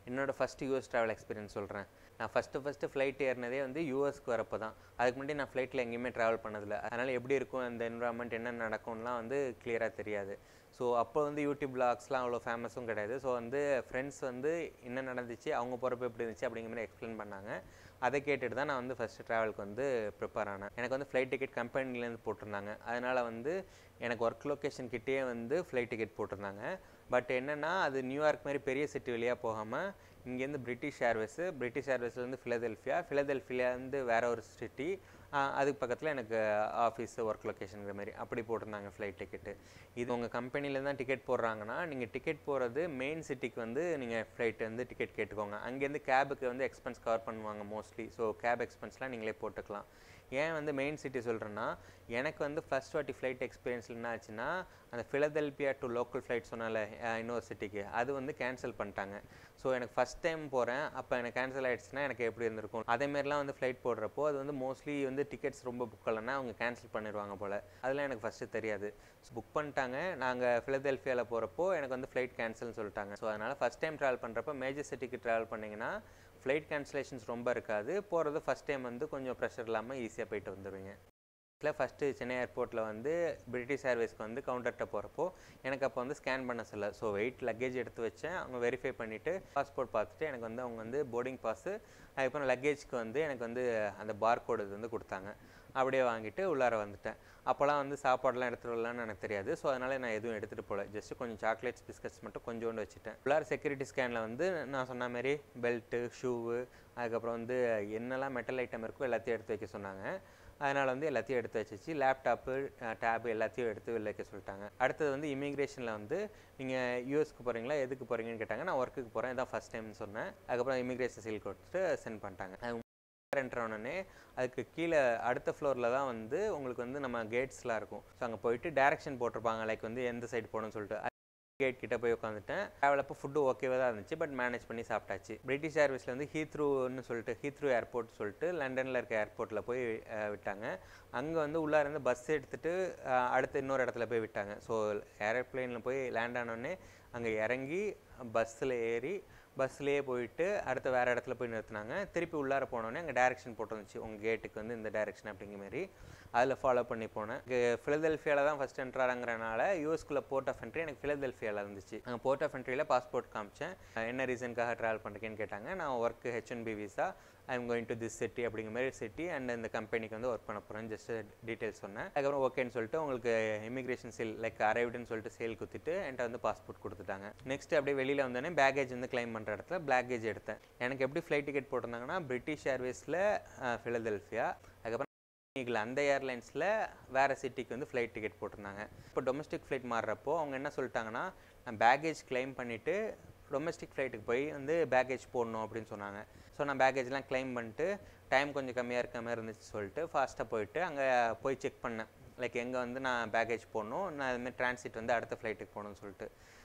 என்னோட first US travel experience சொல்கிறேன் நான் ஃபஸ்ட்டு ஃபஸ்ட்டு ஃப்ளைட் ஏறினதே வந்து யூஎஸ்க்கு வரப்போ தான் அதுக்கு முன்னாடி நான் ஃப்ளைட்டில் எங்கேயுமே ட்ராவல் பண்ணதில்லை அதனால் எப்படி இருக்கும் அந்த என்வரான்மெண்ட் என்ன நடக்கும்லாம் வந்து கிளியராக தெரியாது ஸோ அப்போ வந்து யூடியூப் பிளாக்ஸ்லாம் அவ்வளோ ஃபேமஸும் கிடையாது ஸோ வந்து ஃப்ரெண்ட்ஸ் வந்து என்ன நடந்துச்சு அவங்க போகிறப்ப எப்படி இருந்துச்சு அப்படிங்கிற மாதிரி எக்ஸ்பிளைன் பண்ணாங்க அதை கேட்டுட்டு தான் நான் வந்து ஃபஸ்ட்டு ட்ராவலுக்கு வந்து ப்ரிப்பேர் ஆனேன் எனக்கு வந்து ஃப்ளைட் டிக்கெட் கம்பெனிலேருந்து போட்டிருந்தாங்க அதனால் வந்து எனக்கு ஒர்க் லொக்கேஷன் கிட்டேயே வந்து ஃப்ளைட் டிக்கெட் போட்டிருந்தாங்க பட் என்னென்னா அது நியூயார்க் மாதிரி பெரிய சிட்டி வழியாக போகாமல் இங்கேருந்து பிரிட்டிஷ் ஏர்வேஸு பிரிட்டிஷ் ஏர்வேஸ்லேருந்து ஃபிலதெல்ஃபியா ஃபிலதெல்ஃபியாலேருந்து வேற ஒரு சிட்டி அதுக்கு பக்கத்தில் எனக்கு ஆஃபீஸ் ஒர்க் லொக்கேஷனுங்கிற மாதிரி அப்படி போட்டிருந்தாங்க ஃப்ளைட் டிக்கெட்டு இது உங்கள் கம்பெனியில் தான் டிக்கெட் போடுறாங்கன்னா நீங்கள் டிக்கெட் போகிறது மெயின் சிட்டிக்கு வந்து நீங்கள் ஃப்ளைட் வந்து டிக்கெட் கேட்டுக்கோங்க அங்கேருந்து கேபுக்கு வந்து எக்ஸ்பென்ஸ் கவர் பண்ணுவாங்க மோஸ்ட்லி ஸோ கேப் எக்ஸ்பென்ஸ்லாம் நீங்களே போட்டுக்கலாம் ஏன் வந்து மெயின் சிட்டி சொல்கிறேன்னா எனக்கு வந்து ஃபர்ஸ்ட் வாட்டி ஃப்ளைட் எக்ஸ்பீரியன்ஸில் என்ன ஆச்சுன்னா அந்த ஃபிலதெல்பியா டு லோக்கல் ஃப்ளைட் சொன்னால இன்னொரு சிட்டிக்கு அது வந்து கேன்சல் பண்ணிட்டாங்க ஸோ எனக்கு ஃபஸ்ட் டைம் போகிறேன் அப்போ எனக்கு கேன்சல் ஆகிடுச்சுன்னா எனக்கு எப்படி இருந்திருக்கும் அதேமாரிலாம் வந்து ஃப்ளைட் போடுறப்போ அது வந்து மோஸ்ட்லி வந்து டிக்கெட்ஸ் ரொம்ப புக் ஆகலைன்னா அவங்க கேன்சல் பண்ணிடுவாங்க போல் அதெல்லாம் எனக்கு ஃபஸ்ட்டு தெரியாது ஸோ புக் பண்ணிட்டாங்க நாங்கள் ஃபிலதெல்ஃபியாவில் போகிறப்போ எனக்கு வந்து ஃப்ளைட் கேன்சல்னு சொல்லிட்டாங்க ஸோ அதனால் ஃபஸ்ட் டைம் ட்ராவல் பண்ணுறப்போ மேஜர் சிட்டிக்கு ட்ராவல் பண்ணிங்கன்னா ஃப்ளைட் கேன்சலேஷன்ஸ் ரொம்ப இருக்காது போகிறது ஃபஸ்ட் டைம் வந்து கொஞ்சம் ப்ரெஷர் இல்லாமல் ஈஸியாக போயிட்டு வந்துடுவீங்க இல்லை ஃபஸ்ட்டு சென்னை ஏர்போர்ட்டில் வந்து பிரிட்டிஷ் ஏர்வேஸ்க்கு வந்து கவுண்டர்கிட்ட போகிறப்போ எனக்கு அப்போ வந்து ஸ்கேன் பண்ண சொல்ல ஸோ வெயிட் லக்கேஜ் எடுத்து வச்சேன் அவங்க வெரிஃபை பண்ணிவிட்டு பாஸ்போர்ட் பார்த்துட்டு எனக்கு வந்து அவங்க வந்து போர்டிங் பாஸு அதுக்கப்புறம் லக்கேஜ்க்கு வந்து எனக்கு வந்து அந்த பார் கோடு இது வந்து கொடுத்தாங்க அப்படியே வாங்கிட்டு உள்ளார வந்துட்டேன் அப்போல்லாம் வந்து சாப்பாடுலாம் எடுத்துகிட்டு வரலான்னு எனக்கு தெரியாது ஸோ அதனால் நான் எதுவும் எடுத்துகிட்டு போகல ஜஸ்ட் கொஞ்சம் சாக்லேட்ஸ் பிஸ்கட்ஸ் மட்டும் கொஞ்சோண்டு வச்சுட்டேன் உள்ளார செக்யூரிட்டி ஸ்கேனில் வந்து நான் சொன்ன மாதிரி பெல்ட்டு ஷூவு அதுக்கப்புறம் வந்து என்னெல்லாம் மெட்டல் ஐட்டம் இருக்கோ எல்லாத்தையும் எடுத்து வைக்க சொன்னாங்க அதனால் வந்து எல்லாத்தையும் எடுத்து வச்சிச்சு லேப்டாப்பு டேப் எல்லாத்தையும் எடுத்து வெளில வைக்க சொல்லிட்டாங்க அடுத்தது வந்து இமிக்ரேஷனில் வந்து நீங்கள் யூஎஸ்க்கு போகிறீங்களா எதுக்கு போகிறீங்கன்னு கேட்டாங்க நான் ஒர்க்குக்கு போகிறேன் இதான் ஃபஸ்ட் டைம்னு சொன்னேன் அதுக்கப்புறம் இமிக்ரேஷன் சீல் கொடுத்துட்டு சென்ட் பண்ணிட்டாங்க என்ட்ரு ஆனோடனே அதுக்கு கீழே அடுத்த ஃப்ளோரில் தான் வந்து உங்களுக்கு வந்து நம்ம கேட்ஸ்லாம் இருக்கும் ஸோ அங்கே போயிட்டு டேரெக்ஷன் போட்டிருப்பாங்க லைக் வந்து எந்த சைடு போகணும்னு சொல்லிட்டு கேட் கிட்ட போய் உட்காந்துட்டேன் ட்ராவல் அப்போ ஃபுட்டு ஓகேவாக தான் இருந்துச்சு பட் மேனேஜ் பண்ணி சாப்பிட்டாச்சு பிரிட்டிஷ் ஏர்வேஸில் வந்து ஹீத்ரூன்னு சொல்லிட்டு ஹீத்ரூ ஏர்போர்ட் சொல்லிட்டு லண்டனில் இருக்க ஏர்போர்ட்டில் போய் விட்டாங்க அங்கே வந்து உள்ளார இருந்து பஸ் எடுத்துகிட்டு அடுத்து இன்னொரு இடத்துல போய் விட்டாங்க ஸோ ஏரோப்ளேனில் போய் லேண்ட் ஆனோடனே அங்கே இறங்கி பஸ்ஸில் ஏறி பஸ்லேயே போயிட்டு அடுத்த வேறு இடத்துல போய் நிறுத்தினாங்க திருப்பி உள்ளார போனோடனே அங்கே டேரெக்ஷன் போட்டுருந்துச்சு உங்கள் கேட்டுக்கு வந்து இந்த டேரெக்ஷன் அப்படிங்கிற மாதிரி அதில் ஃபாலோ பண்ணி போனேன் ஃபிலதெல்ஃபியாவில் தான் ஃபஸ்ட் என்ட்ராங்கிறனால யூஎஸ்குள்ளே போர்ட் ஆஃப் என்ட்ரி எனக்கு ஃபிலதெல்ஃபியாவில் இருந்துச்சு அங்கே போர்ட் ஆஃப் என்ட்ரியில் பாஸ்போர்ட் காமிச்சேன் என்ன ரீசனுக்காக ட்ராவல் பண்ணுறேன்னு கேட்டாங்க நான் work H1B visa I am going to this city அப்படிங்கிற மாதிரி சிட்டி அண்ட் இந்த கம்பெனிக்கு வந்து ஒர்க் பண்ண போகிறேன் ஜஸ்ட் டீட்டெயில்ஸ் சொன்னேன் அதுக்கப்புறம் ஓகேன்னு சொல்லிட்டு உங்களுக்கு இமிகிரேஷன் சேல் லைக் அரைவ்டுன்னு சொல்லிட்டு சேல் குத்திட்டு என்கிட்ட வந்து பாஸ்போர்ட் கொடுத்துட்டாங்க நெக்ஸ்ட் அப்படியே வெளியில் வந்தோடனே பேக்கேஜ் வந்து கிளைம் பண்ணுற இடத்துல பேக்கேஜ் எடுத்தேன் எனக்கு எப்படி ஃப்ளைட் டிக்கெட் போட்டிருந்தாங்கன்னா பிரிட்டிஷ் ஏர்வேஸில் ஃபிலதெல்ஃபியா அதுக்கப்புறம் இதில் அந்த ஏர்லைன்ஸில் வேறு சிட்டிக்கு வந்து ஃப்ளைட் டிக்கெட் போட்டிருந்தாங்க இப்போ டொமஸ்டிக் ஃப்ளைட் மாறுறப்போ அவங்க என்ன சொல்லிட்டாங்கன்னா நான் பேக்கேஜ் கிளைம் பண்ணிவிட்டு டொமஸ்டிக் ஃப்ளைட்டுக்கு போய் வந்து பேக்கேஜ் போடணும் அப்படின்னு சொன்னாங்க ஸோ நான் பேக்கேஜ்லாம் கிளைம் பண்ணிட்டு டைம் கொஞ்சம் கம்மியாக இருக்க மாதிரி இருந்துச்சு சொல்லிட்டு ஃபாஸ்ட்டாக போயிட்டு அங்கே போய் செக் பண்ணேன் லைக் எங்கே வந்து நான் பேக்கேஜ் போடணும் நான் அதுமாதிரி டிரான்சிட் வந்து அடுத்த ஃப்ளைட்டுக்கு போகணும்னு சொல்லிட்டு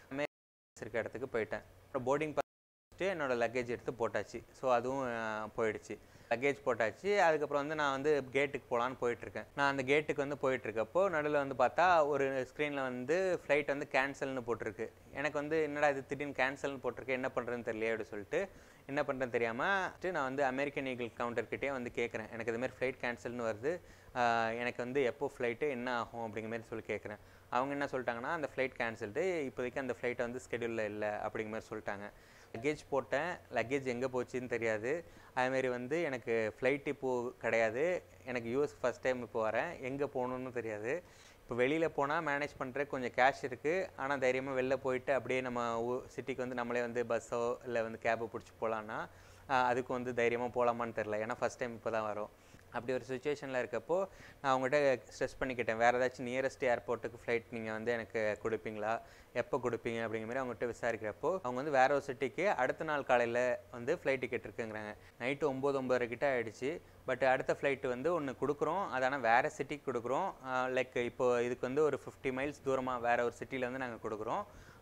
இருக்க இடத்துக்கு போயிட்டேன் அப்புறம் போர்டிங் பார்த்துட்டு என்னோடய லக்கேஜ் எடுத்து போட்டாச்சு ஸோ அதுவும் போயிடுச்சு லக்கேஜ் போட்டாச்சு அதுக்கப்புறம் வந்து நான் வந்து கேட்டுக்கு போகலான்னு போயிட்டுருக்கேன் நான் அந்த கேட்டுக்கு வந்து போயிட்டுருக்கப்போ நடுவில் வந்து பார்த்தா ஒரு ஸ்க்ரீனில் வந்து ஃப்ளைட் வந்து கேன்சல்னு போட்டிருக்கு எனக்கு வந்து என்னடா இது திடீர்னு கேன்சல்னு போட்டிருக்கு என்ன பண்ணுறதுன்னு தெரியல அப்படி சொல்லிட்டு என்ன பண்ணுறேன்னு தெரியாமல் நான் வந்து அமெரிக்கன் ஈகிள் கவுண்டர்கிட்டே வந்து கேட்குறேன் எனக்கு இதுமாதிரி ஃப்ளைட் கேன்சல்னு வருது எனக்கு வந்து எப்போ ஃப்ளைட்டு என்ன ஆகும் அப்படிங்கிற மாதிரி சொல்லி கேட்குறேன் அவங்க என்ன சொல்லிட்டாங்கன்னா அந்த ஃப்ளைட் கேன்சல்டு இப்போதைக்கு அந்த ஃப்ளைட்டை வந்து ஸ்கெடியூலில் இல்லை அப்படிங்கிற மாதிரி சொல்லிட்டாங்க லக்கேஜ் போட்டேன் லக்கேஜ் எங்கே போச்சுன்னு தெரியாது அதுமாரி வந்து எனக்கு ஃப்ளைட் இப்போது கிடையாது எனக்கு யூஎஸ் ஃபஸ்ட் டைம் இப்போ வரேன் எங்கே போகணுன்னு தெரியாது இப்போ வெளியில் போனால் மேனேஜ் பண்ணுற கொஞ்சம் கேஷ் இருக்குது ஆனால் தைரியமாக வெளில போயிட்டு அப்படியே நம்ம ஊ சிட்டிக்கு வந்து நம்மளே வந்து பஸ்ஸோ இல்லை வந்து கேபோ பிடிச்சி போகலான்னா அதுக்கு வந்து தைரியமாக போகலாமான்னு தெரில ஏன்னா ஃபஸ்ட் டைம் இப்போ தான் வரும் அப்படி ஒரு சுச்சுவேஷனில் இருக்கப்போ நான் அவங்ககிட்ட ஸ்ட்ரெஸ் பண்ணிக்கிட்டேன் வேறு ஏதாச்சும் நியரஸ்ட் ஏர்போர்ட்டுக்கு ஃப்ளைட் நீங்கள் வந்து எனக்கு கொடுப்பீங்களா எப்போ கொடுப்பீங்க அப்படிங்கிற மாதிரி அவங்ககிட்ட விசாரிக்கிறப்போ அவங்க வந்து வேற ஒரு சிட்டிக்கு அடுத்த நாள் காலையில் வந்து ஃப்ளைட் டிக்கெட் இருக்குங்கிறாங்க நைட்டு ஒம்பது ஒம்பது கிட்ட ஆகிடுச்சு பட் அடுத்த ஃப்ளைட்டு வந்து ஒன்று கொடுக்குறோம் அது ஆனால் வேறு சிட்டிக்கு கொடுக்குறோம் லைக் இப்போ இதுக்கு வந்து ஒரு ஃபிஃப்டி மைல்ஸ் தூரமாக வேறு ஒரு சிட்டியில் வந்து நாங்கள் கொடுக்குறோம்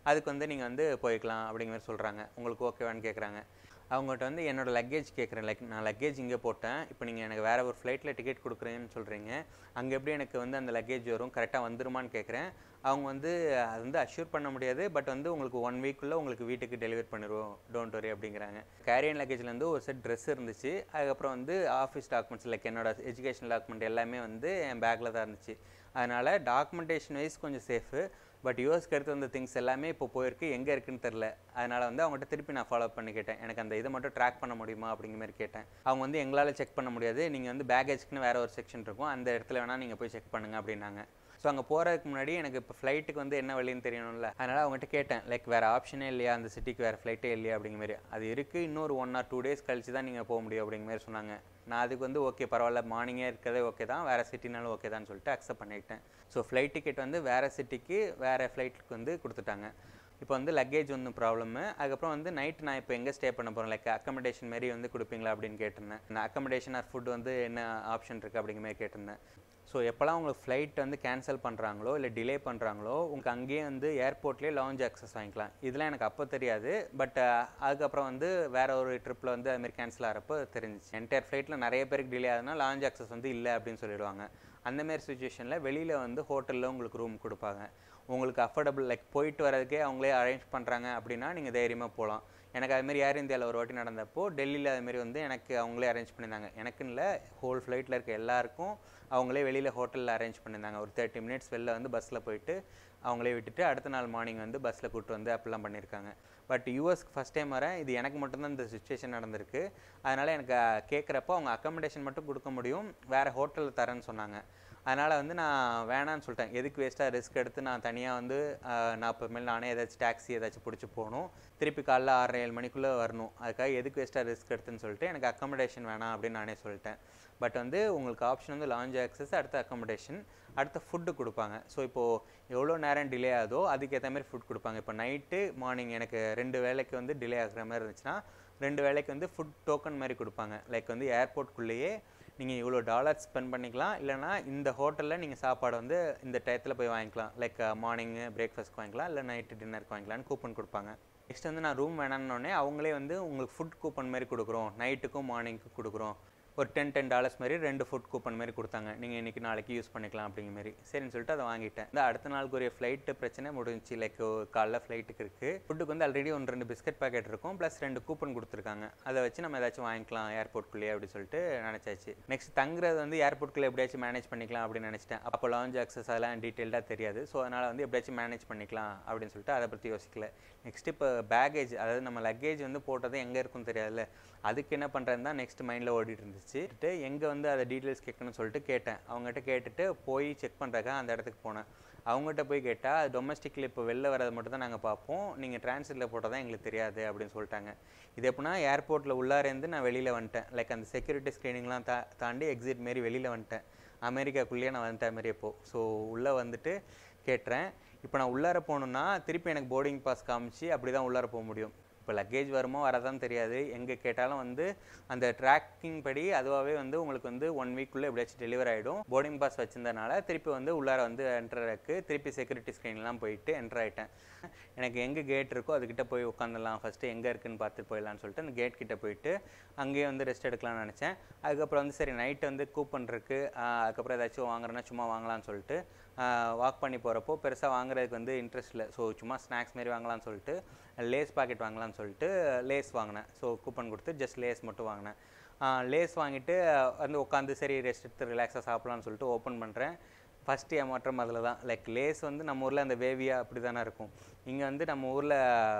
அதுக்கு வந்து நீங்கள் வந்து போய்க்கலாம் அப்படிங்கிற மாதிரி சொல்கிறாங்க உங்களுக்கு ஓகேவான்னு கேட்குறாங்க அவங்ககிட்ட வந்து என்னோட லக்கேஜ் கேட்குறேன் லைக் நான் லக்கேஜ் இங்கே போட்டேன் இப்போ நீங்கள் எனக்கு வேறு ஒரு ஃப்ளைட்டில் டிக்கெட் கொடுக்குறேன்னு சொல்கிறீங்க அங்கே எப்படி எனக்கு வந்து அந்த லக்கேஜ் வரும் கரெக்டாக வந்துருமான்னு கேட்குறேன் அவங்க வந்து அது வந்து அஷ்யூர் பண்ண முடியாது பட் வந்து உங்களுக்கு ஒன் வீக்குள்ளே உங்களுக்கு வீட்டுக்கு டெலிவரி பண்ணிடுவோம் டோன்ட் வரி அப்படிங்கிறாங்க கேரியன் லக்கேஜ்லேருந்து ஒரு செட் ட்ரெஸ் இருந்துச்சு அதுக்கப்புறம் வந்து ஆஃபீஸ் டாக்குமெண்ட்ஸ் லைக் என்னோட எஜுகேஷன் டாக்குமெண்ட் எல்லாமே வந்து என் பேக்கில் தான் இருந்துச்சு அதனால் டாக்குமெண்டேஷன் வைஸ் கொஞ்சம் சேஃபு பட் யூஎஸ்க்கு எடுத்து வந்த திங்ஸ் எல்லாமே இப்போ போயிருக்கு எங்கே இருக்குன்னு தெரில அதனால் வந்து அவங்ககிட்ட திருப்பி நான் ஃபாலோ பண்ணி கேட்டேன் எனக்கு அந்த இதை மட்டும் ட்ராக் பண்ண முடியுமா அப்படிங்கிற மாதிரி கேட்டேன் அவங்க வந்து எங்களால் செக் பண்ண முடியாது நீங்கள் வந்து பேகேஜ்க்குன்னு வேறு ஒரு செக்ஷன் இருக்கும் அந்த இடத்துல வேணால் நீங்கள் போய் செக் பண்ணுங்க அப்படின்னாங்க ஸோ அங்கே போகிறதுக்கு முன்னாடி எனக்கு இப்போ ஃப்ளைட்டுக்கு வந்து என்ன வழின்னு தெரியணும்ல அதனால் அவங்ககிட்ட கேட்டேன் லைக் வேறு ஆப்ஷனே இல்லையா அந்த சிட்டிக்கு வேறு ஃப்ளைட்டே இல்லையா அப்படிங்கிற மாதிரி அது இருக்குது இன்னொரு ஒன் ஆர் டூ டேஸ் கழிச்சு தான் நீங்கள் போக முடியும் அப்படிங்கிற மாதிரி சொன்னாங்க நான் அதுக்கு வந்து ஓகே பரவாயில்ல மார்னிங்கே இருக்கிறதே ஓகே தான் வேறு சிட்டினாலும் ஓகே தான் சொல்லிட்டு அக்செப்ட் பண்ணிக்கிட்டேன் ஸோ ஃப்ளைட் டிக்கெட் வந்து வேறு சிட்டிக்கு வேறு ஃப்ளைட்டுக்கு வந்து கொடுத்துட்டாங்க இப்போ வந்து லக்கேஜ் ஒன்றும் ப்ராப்ளமு அதுக்கப்புறம் வந்து நைட் நான் இப்போ எங்கே ஸ்டே பண்ண போகிறேன் லைக் அக்கமடேஷன் மாரி வந்து கொடுப்பீங்களா அப்படின்னு கேட்டிருந்தேன் நான் அக்கமடேஷன் ஆர் ஃபுட் வந்து என்ன ஆப்ஷன் இருக்குது அப்படிங்கிற மாதிரி கேட்டிருந்தேன் ஸோ எப்போல்லாம் உங்களுக்கு ஃப்ளைட் வந்து கேன்சல் பண்ணுறாங்களோ இல்லை டிலே பண்ணுறாங்களோ உங்களுக்கு அங்கேயே வந்து ஏர்போர்ட்லேயே லான்ச் அக்சஸ் வாங்கிக்கலாம் இதெல்லாம் எனக்கு அப்போ தெரியாது பட் அதுக்கப்புறம் வந்து வேற ஒரு ட்ரிப்பில் வந்து அதுமாரி கேன்சல் ஆகிறப்போ தெரிஞ்சிச்சு என்டையர் ஃப்ளைட்டில் நிறைய பேருக்கு டிலே ஆகுதுன்னா லான்ச் அக்சஸ் வந்து இல்லை அப்படின்னு சொல்லிடுவாங்க அந்தமாரி சுச்சுவேஷனில் வெளியில் வந்து ஹோட்டலில் உங்களுக்கு ரூம் கொடுப்பாங்க உங்களுக்கு அஃபோர்டபுள் லைக் போயிட்டு வரதுக்கே அவங்களே அரேஞ்ச் பண்ணுறாங்க அப்படின்னா நீங்கள் தைரியமாக போகலாம் எனக்கு அதுமாரி ஏர் இந்தியாவில் ஒரு வாட்டி நடந்தப்போ டெல்லியில் அதுமாரி வந்து எனக்கு அவங்களே அரேஞ்ச் பண்ணியிருந்தாங்க எனக்குன்னு இல்லை ஹோல் ஃப்ளைட்டில் இருக்க எல்லாருக்கும் அவங்களே வெளியில் ஹோட்டலில் அரேஞ்ச் பண்ணியிருந்தாங்க ஒரு தேர்ட்டி மினிட்ஸ் வெளில வந்து பஸ்ஸில் போயிட்டு அவங்களே விட்டுட்டு அடுத்த நாள் மார்னிங் வந்து பஸ்ஸில் கூப்பிட்டு வந்து அப்படிலாம் பண்ணியிருக்காங்க பட் யூஎஸ்க்கு ஃபஸ்ட் டைம் வரேன் இது எனக்கு மட்டும்தான் இந்த சுச்சுவேஷன் நடந்திருக்கு அதனால் எனக்கு கேட்குறப்போ அவங்க அக்கமடேஷன் மட்டும் கொடுக்க முடியும் வேறு ஹோட்டலில் தரேன்னு சொன்னாங்க அதனால் வந்து நான் வேணான்னு சொல்லிட்டேன் எதுக்கு வேஸ்ட்டாக ரிஸ்க் எடுத்து நான் தனியாக வந்து நான் அப்புறமேல் நானே ஏதாச்சும் டாக்ஸி ஏதாச்சும் பிடிச்சி போகணும் திருப்பி காலைல ஆறரை ஏழு மணிக்குள்ளே வரணும் அதுக்காக எதுக்கு வேஸ்ட்டாக ரிஸ்க் எடுத்துன்னு சொல்லிட்டு எனக்கு அக்கமடேஷன் வேணாம் அப்படின்னு நானே சொல்லிட்டேன் பட் வந்து உங்களுக்கு ஆப்ஷன் வந்து லான்ச் ஆக்சஸ் அடுத்த அக்கமடேஷன் அடுத்த ஃபுட்டு கொடுப்பாங்க ஸோ இப்போது எவ்வளோ நேரம் டிலே ஆகுதோ அதுக்கேற்ற மாதிரி ஃபுட் கொடுப்பாங்க இப்போ நைட்டு மார்னிங் எனக்கு ரெண்டு வேலைக்கு வந்து டிலே ஆகுற மாதிரி இருந்துச்சுன்னா ரெண்டு வேலைக்கு வந்து ஃபுட் டோக்கன் மாதிரி கொடுப்பாங்க லைக் வந்து ஏர்போர்ட்குள்ளேயே நீங்கள் இவ்வளோ டாலர் ஸ்பெண்ட் பண்ணிக்கலாம் இல்லைனா இந்த ஹோட்டலில் நீங்கள் சாப்பாடு வந்து இந்த டயத்தில் போய் வாங்கிக்கலாம் லைக் மார்னிங்கு பிரேக்ஃபாஸ்ட் வாங்கிக்கலாம் இல்லை நைட்டு டின்னருக்கு வாங்கிக்கலாம்னு கூப்பன் கொடுப்பாங்க நெக்ஸ்ட் வந்து நான் ரூம் வேணான்னொடனே அவங்களே வந்து உங்களுக்கு ஃபுட் கூப்பன் மாதிரி கொடுக்குறோம் நைட்டுக்கும் மார்னிங்க்கும் கொடுக்குறோம் ஒரு டென் டென் டாலர்ஸ் மாதிரி ரெண்டு ஃபுட் கூப்பன் மாதிரி கொடுத்தாங்க நீங்கள் இன்றைக்கி நாளைக்கு யூஸ் பண்ணிக்கலாம் அப்படிங்கிற மாதிரி சரின்னு சொல்லிட்டு அதை வாங்கிட்டேன் இந்த அடுத்த நாளுக்குரிய ஃப்ளைட்டு பிரச்சனை முடிஞ்சிச்சு லைக் காலைல ஃப்ளைட்டுக்கு இருக்குது ஃபுட்டுக்கு வந்து ஆல்ரெடி ஒன்று ரெண்டு பிஸ்கட் பாக்கெட் இருக்கும் ப்ளஸ் ரெண்டு கூப்பன் கொடுத்துருக்காங்க அதை வச்சு நம்ம ஏதாச்சும் வாங்கிக்கலாம் ஏர்போர்ட்குள்ளேயே அப்படி சொல்லிட்டு நினச்சாச்சு நெக்ஸ்ட் தங்குறது வந்து ஏர்போர்ட்குள்ளே எப்படியாச்சும் மேனேஜ் பண்ணிக்கலாம் அப்படின்னு நினச்சிட்டேன் அப்போ லான்ச் அக்சஸ் அதெல்லாம் டீட்டெயில்டாக தெரியாது ஸோ அதனால் வந்து எப்படியாச்சும் மேனேஜ் பண்ணிக்கலாம் அப்படின்னு சொல்லிட்டு அதை பற்றி யோசிக்கல நெக்ஸ்ட் இப்போ பேகேஜ் அதாவது நம்ம லக்கேஜ் வந்து போட்டது எங்கே இருக்குன்னு தெரியாதுல்ல அதுக்கு என்ன பண்ணுறதுன்னு தான் நெக்ஸ்ட் மைண்டில் ஓடிட்டு இருந்துச்சு எங்கே வந்து அதை டீட்டெயில்ஸ் கேட்கணும்னு சொல்லிட்டு கேட்டேன் அவங்ககிட்ட கேட்டுட்டு போய் செக் பண்ணுறதுக்காக அந்த இடத்துக்கு போனேன் அவங்ககிட்ட போய் கேட்டால் டொமஸ்டிக்கில் இப்போ வெளில வரது மட்டும் தான் நாங்கள் பார்ப்போம் நீங்கள் டிரான்சிட்டில் போட்டால் தான் எங்களுக்கு தெரியாது அப்படின்னு சொல்லிட்டாங்க இது எப்படின்னா ஏர்போர்ட்டில் உள்ளாரேருந்து நான் வெளியில் வந்துட்டேன் லைக் அந்த செக்யூரிட்டி ஸ்க்ரீனிங்லாம் தா தாண்டி எக்ஸிட் மாரி வெளியில் வந்துட்டேன் அமெரிக்காக்குள்ளேயே நான் வந்துட்டேன் மாதிரி இப்போது ஸோ உள்ளே வந்துட்டு கேட்டுறேன் இப்போ நான் உள்ளார போகணுன்னா திருப்பி எனக்கு போர்டிங் பாஸ் காமிச்சு அப்படி தான் உள்ளார போக முடியும் இப்போ லக்கேஜ் வருமோ வரதான் தெரியாது எங்கே கேட்டாலும் வந்து அந்த ட்ராக்கிங் படி அதுவாகவே வந்து உங்களுக்கு வந்து ஒன் வீக்குள்ளே எப்படியாச்சும் டெலிவர் ஆகிடும் போர்டிங் பாஸ் வச்சிருந்தனால திருப்பி வந்து உள்ளார வந்து என்ட்ருக்கு திருப்பி செக்யூரிட்டி ஸ்க்ரீன்லாம் போயிட்டு என்டர் ஆகிட்டேன் எனக்கு எங்கே கேட் இருக்கோ அதுக்கிட்ட போய் உட்காந்துடலாம் ஃபஸ்ட்டு எங்கே இருக்குன்னு பார்த்து போயிடலான்னு சொல்லிட்டு அந்த கேட் கிட்ட போயிட்டு அங்கேயே வந்து ரெஸ்ட் எடுக்கலாம்னு நினச்சேன் அதுக்கப்புறம் வந்து சரி நைட்டு வந்து கூப்பன் இருக்கு அதுக்கப்புறம் ஏதாச்சும் வாங்குறேன்னா சும்மா வாங்கலாம்னு சொல்லிட்டு வாக் பண்ணி போகிறப்போ பெருசாக வாங்குறதுக்கு வந்து இன்ட்ரெஸ்ட் இல்லை ஸோ சும்மா ஸ்நாக்ஸ் மாரி வாங்கலாம்னு சொல்லிட்டு லேஸ் பாக்கெட் வாங்கலாம்னு சொல்லிட்டு லேஸ் வாங்கினேன் ஸோ கூப்பன் கொடுத்து ஜஸ்ட் லேஸ் மட்டும் வாங்கினேன் லேஸ் வாங்கிட்டு வந்து உட்காந்து சரி ரெஸ்ட் எடுத்து ரிலாக்ஸாக சாப்பிட்லான்னு சொல்லிட்டு ஓப்பன் பண்ணுறேன் ஃபஸ்ட்டு ஏமாற்றம் அதில் தான் லைக் லேஸ் வந்து நம்ம ஊரில் அந்த வேவியா அப்படி தானே இருக்கும் இங்கே வந்து நம்ம ஊரில்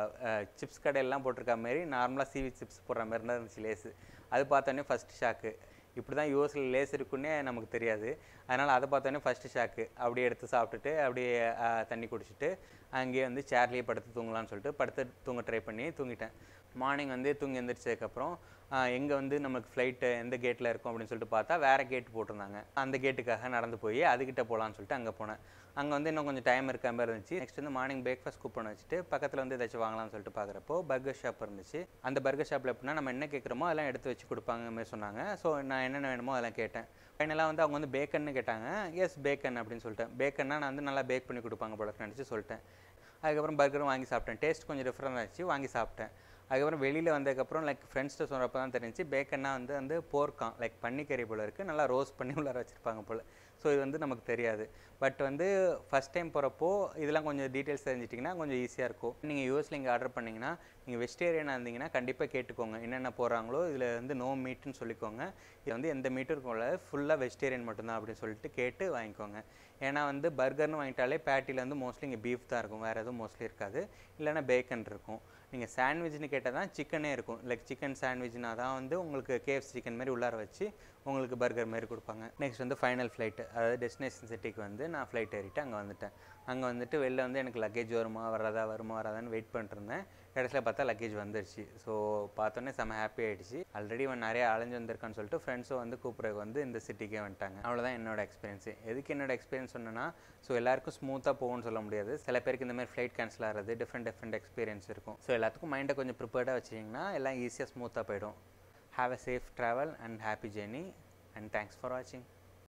சிப்ஸ் கடையெல்லாம் போட்டிருக்க மாதிரி நார்மலாக சீவி சிப்ஸ் போடுற மாதிரி தான் இருந்துச்சு லேஸு அது பார்த்தோன்னே ஃபஸ்ட் ஷாக்கு இப்படி தான் யூஎஸில் லேஸ் இருக்குன்னே நமக்கு தெரியாது அதனால் அதை பார்த்தோன்னே ஃபஸ்ட்டு ஷாக்கு அப்படியே எடுத்து சாப்பிட்டுட்டு அப்படியே தண்ணி குடிச்சிட்டு அங்கேயே வந்து சேர்லேயே படுத்து தூங்கலாம்னு சொல்லிட்டு படுத்து தூங்க ட்ரை பண்ணி தூங்கிட்டேன் மார்னிங் வந்து தூங்கி எந்திரிச்சதுக்கப்புறம் எங்கே வந்து நமக்கு ஃப்ளைட்டு எந்த கேட்டில் இருக்கும் அப்படின்னு சொல்லிட்டு பார்த்தா வேறு கேட் போட்டிருந்தாங்க அந்த கேட்டுக்காக நடந்து போய் அதுக்கிட்ட போகலான்னு சொல்லிட்டு அங்கே போனேன் அங்கே வந்து இன்னும் கொஞ்சம் டைம் இருக்க மாதிரி இருந்துச்சு நெக்ஸ்ட் வந்து மார்னிங் பிரேக்ஃபாஸ்ட் கூப்பன் வச்சுட்டு பக்கத்தில் வந்து ஏதாச்சும் வாங்கலாம்னு சொல்லிட்டு பார்க்குறப்போ பர்கர் ஷாப் இருந்துச்சு அந்த பர்கர் ஷாப்பில் எப்படின்னா நம்ம என்ன கேட்குறோமோ அதெல்லாம் எடுத்து வச்சு கொடுப்பாங்க மாதிரி சொன்னாங்க ஸோ நான் என்னென்ன வேணுமோ அதெல்லாம் கேட்டேன் ஃபைனலாக வந்து அவங்க வந்து பேக்கன்னு கேட்டாங்க எஸ் பேக்கன் அப்படின்னு சொல்லிட்டேன் பேக்கன்னா நான் வந்து நல்லா பேக் பண்ணி கொடுப்பாங்க போல நினச்சி சொல்லிட்டேன் அதுக்கப்புறம் பர்கரும் வாங்கி சாப்பிட்டேன் டேஸ்ட் கொஞ்சம் டிஃப்ரெண்ட் ஆச்சு வாங்கி சாப்பிட்டேன் அதுக்கப்புறம் வெளியில் வந்ததுக்கப்புறம் லைக் ஃப்ரெண்ட்ஸ்ட்டு சொன்னப்போ தான் தெரிஞ்சு பேக்கன்னா வந்து வந்து போர்க்கான் லைக் பன்னிக்கறி போல் இருக்குது நல்லா ரோஸ்ட் பண்ணி உள்ளார வச்சுருப்பாங்க போல் ஸோ இது வந்து நமக்கு தெரியாது பட் வந்து ஃபஸ்ட் டைம் போகிறப்போ இதெல்லாம் கொஞ்சம் டீட்டெயில்ஸ் தெரிஞ்சிட்டிங்கன்னா கொஞ்சம் ஈஸியாக இருக்கும் நீங்கள் யூஎஸில் இங்கே ஆர்டர் பண்ணிங்கன்னா நீங்கள் வெஜிடேரியனாக இருந்தீங்கன்னா கண்டிப்பாக கேட்டுக்கோங்க என்னென்ன போடுறாங்களோ இதில் வந்து நோ மீட்டுன்னு சொல்லிக்கோங்க இது வந்து எந்த மீட்டும் இருக்கும்ல ஃபுல்லாக வெஜிடேரியன் மட்டும்தான் அப்படின்னு சொல்லிட்டு கேட்டு வாங்கிக்கோங்க ஏன்னா வந்து பர்கர்னு வாங்கிட்டாலே பேட்டியில் வந்து மோஸ்ட்லி இங்கே பீஃப் தான் இருக்கும் வேறு எதுவும் மோஸ்ட்லி இருக்காது இல்லைன்னா பேக்கன் இருக்கும் நீங்கள் சாண்ட்விச்னு கேட்டால் தான் சிக்கனே இருக்கும் லைக் சிக்கன் சாண்ட்விச்னா தான் வந்து உங்களுக்கு கேஎஃப் சிக்கன் மாதிரி உள்ளார வச்சு உங்களுக்கு பர்கர் மாதிரி கொடுப்பாங்க நெக்ஸ்ட் வந்து ஃபைனல் ஃப்ளைட்டு அதாவது டெஸ்டினேஷன் சிட்டிக்கு வந்து நான் ஃப்ளைட் ஏறிட்டு அங்கே வந்துட்டேன் அங்கே வந்துட்டு வெளில வந்து எனக்கு லக்கேஜ் வருமா வராதா வருமா வராதான்னு வெயிட் பண்ணிருந்தேன் கடைசியில் பார்த்தா லக்கேஜ் வந்துருச்சு ஸோ பார்த்தோன்னே செம்ம ஹாப்பி ஆகிடுச்சு ஆல்ரெடி அவன் நிறைய அலைஞ்சு வந்திருக்கான்னு சொல்லிட்டு ஃப்ரெண்ட்ஸும் வந்து கூப்பிட்றதுக்கு வந்து இந்த சிட்டிக்கே வந்துட்டாங்க அவ்வளோதான் என்னோட எக்ஸ்பீரியன்ஸு எதுக்கு என்னோட எக்ஸ்பீரியன்ஸ் சொன்னேன்னா ஸோ எல்லாருக்கும் ஸ்மூத்தாக போகும்னு சொல்ல முடியாது சில பேருக்கு இந்த மாதிரி ஃப்ளைட் கேன்சல் ஆகிறது டிஃப்ரெண்ட் டிஃப்ரெண்ட் எக்ஸ்பீரியன்ஸ் இருக்கும் ஸோ எல்லாத்துக்கும் மைண்டை கொஞ்சம் ப்ரிப்பேர்டாக வச்சிங்கன்னா எல்லாம் ஈஸியாக ஸ்மூத்தாக போயிடும் have a safe travel and happy journey and thanks for வாட்சிங்